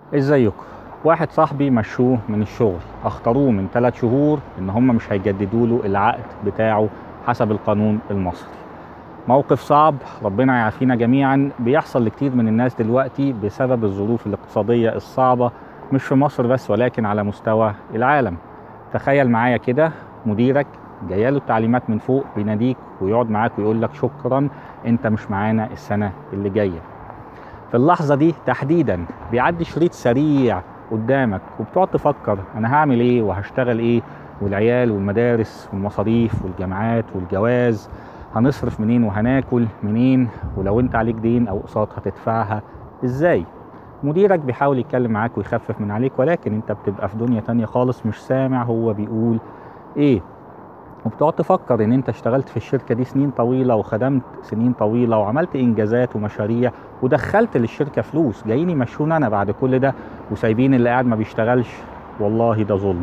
ازيكم واحد صاحبي مشوه من الشغل اختاروه من ثلاث شهور ان هم مش هيجددوا له العقد بتاعه حسب القانون المصري موقف صعب ربنا يعافينا جميعا بيحصل لكتير من الناس دلوقتي بسبب الظروف الاقتصادية الصعبة مش في مصر بس ولكن على مستوى العالم تخيل معايا كده مديرك جايه له التعليمات من فوق بيناديك ويقعد معاك ويقول لك شكرا انت مش معانا السنة اللي جايه في اللحظه دي تحديدا بيعدي شريط سريع قدامك وبتقعد تفكر انا هعمل ايه وهشتغل ايه والعيال والمدارس والمصاريف والجامعات والجواز هنصرف منين وهناكل منين ولو انت عليك دين او اقساط هتدفعها ازاي مديرك بيحاول يتكلم معاك ويخفف من عليك ولكن انت بتبقى في دنيا تانية خالص مش سامع هو بيقول ايه وبتقعد تفكر ان انت اشتغلت في الشركه دي سنين طويله وخدمت سنين طويله وعملت انجازات ومشاريع ودخلت للشركه فلوس جايين يمشونا انا بعد كل ده وسايبين اللي قاعد ما بيشتغلش والله ده ظلم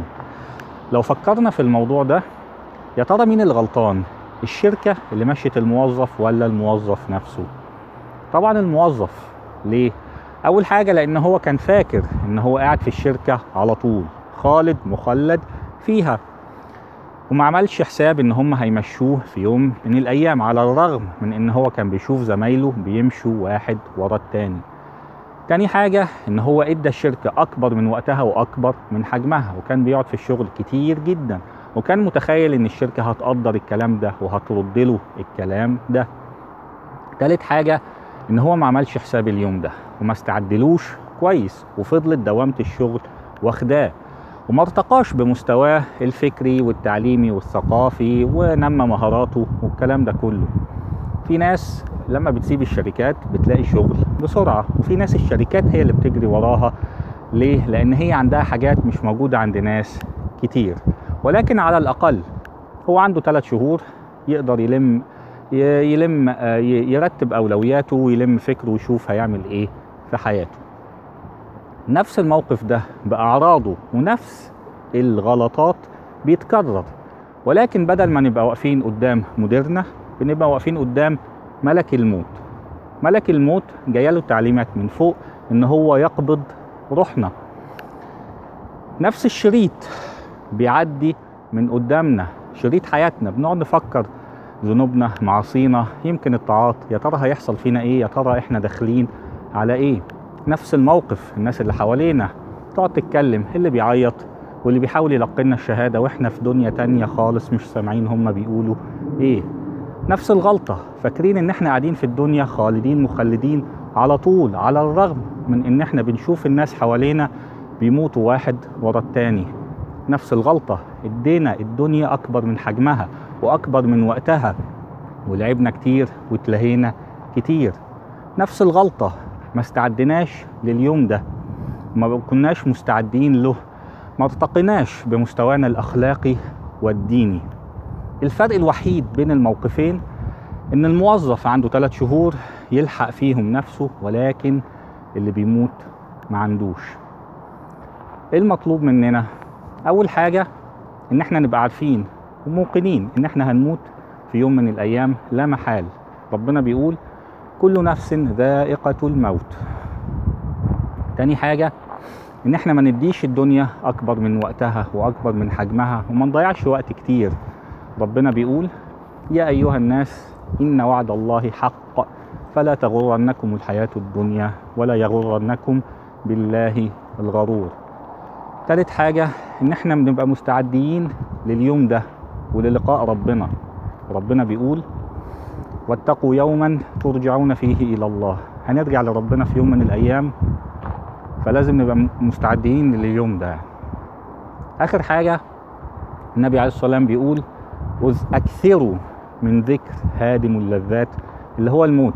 لو فكرنا في الموضوع ده يا ترى مين الغلطان الشركه اللي مشت الموظف ولا الموظف نفسه طبعا الموظف ليه اول حاجه لان هو كان فاكر ان هو قاعد في الشركه على طول خالد مخلد فيها وما عملش حساب ان هم هيمشوه في يوم من الايام على الرغم من ان هو كان بيشوف زمايله بيمشوا واحد ورا التاني تاني حاجة ان هو ادى الشركة اكبر من وقتها واكبر من حجمها وكان بيقعد في الشغل كتير جدا وكان متخيل ان الشركة هتقدر الكلام ده وهترد له الكلام ده تالت حاجة ان هو ما عملش حساب اليوم ده وما استعدلوش كويس وفضلت دوامة الشغل واخداه وما ارتقاش بمستواه الفكري والتعليمي والثقافي ونمى مهاراته والكلام ده كله في ناس لما بتسيب الشركات بتلاقي شغل بسرعة وفي ناس الشركات هي اللي بتجري وراها ليه؟ لأن هي عندها حاجات مش موجودة عند ناس كتير ولكن على الأقل هو عنده ثلاث شهور يقدر يلم يلم يرتب أولوياته ويلم فكره ويشوف هيعمل إيه في حياته نفس الموقف ده بأعراضه ونفس الغلطات بيتكرر ولكن بدل ما نبقى واقفين قدام مديرنا بنبقى واقفين قدام ملك الموت ملك الموت جايله تعليمات من فوق ان هو يقبض روحنا نفس الشريط بيعدي من قدامنا شريط حياتنا بنقعد نفكر ذنوبنا معاصينا يمكن الطاعات يا ترى هيحصل فينا ايه يا ترى احنا داخلين على ايه نفس الموقف الناس اللي حوالينا تقعد تتكلم اللي بيعيط واللي بيحاول يلقنا الشهاده واحنا في دنيا تانية خالص مش سامعين هما بيقولوا ايه نفس الغلطه فاكرين ان احنا قاعدين في الدنيا خالدين مخلدين على طول على الرغم من ان احنا بنشوف الناس حوالينا بيموتوا واحد ورا التاني نفس الغلطه ادينا الدنيا اكبر من حجمها واكبر من وقتها ولعبنا كتير واتلهينا كتير نفس الغلطه ما استعدناش لليوم ده ما كناش مستعدين له ما ارتقيناش بمستوانا الاخلاقي والديني الفرق الوحيد بين الموقفين ان الموظف عنده ثلاث شهور يلحق فيهم نفسه ولكن اللي بيموت ما عندوش ايه المطلوب مننا اول حاجه ان احنا نبقى عارفين وموقنين ان احنا هنموت في يوم من الايام لا محال ربنا بيقول كل نفس ذائقة الموت تاني حاجة ان احنا ما نديش الدنيا اكبر من وقتها واكبر من حجمها وما نضيعش وقت كتير ربنا بيقول يا ايها الناس ان وعد الله حق فلا تغرنكم الحياة الدنيا ولا يغرنكم بالله الغرور تالت حاجة ان احنا بنبقى مستعدين لليوم ده وللقاء ربنا ربنا بيقول واتقوا يوما ترجعون فيه الى الله هنرجع لربنا في يوم من الايام فلازم نبقى مستعدين لليوم ده اخر حاجه النبي عليه الصلاه والسلام بيقول اكثروا من ذكر هادم اللذات اللي هو الموت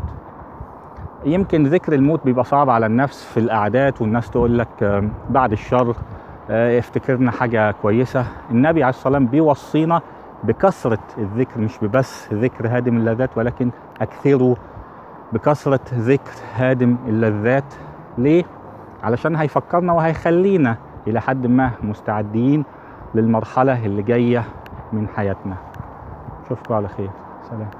يمكن ذكر الموت بيبقى صعب على النفس في القعدات والناس تقول لك بعد الشر افتكرنا حاجه كويسه النبي عليه الصلاه والسلام بيوصينا بكثرة الذكر مش ببس ذكر هادم اللذات ولكن أكثروا بكثرة ذكر هادم اللذات ليه؟ علشان هيفكرنا وهيخلينا إلى حد ما مستعدين للمرحلة اللي جاية من حياتنا أشوفكم على خير سلام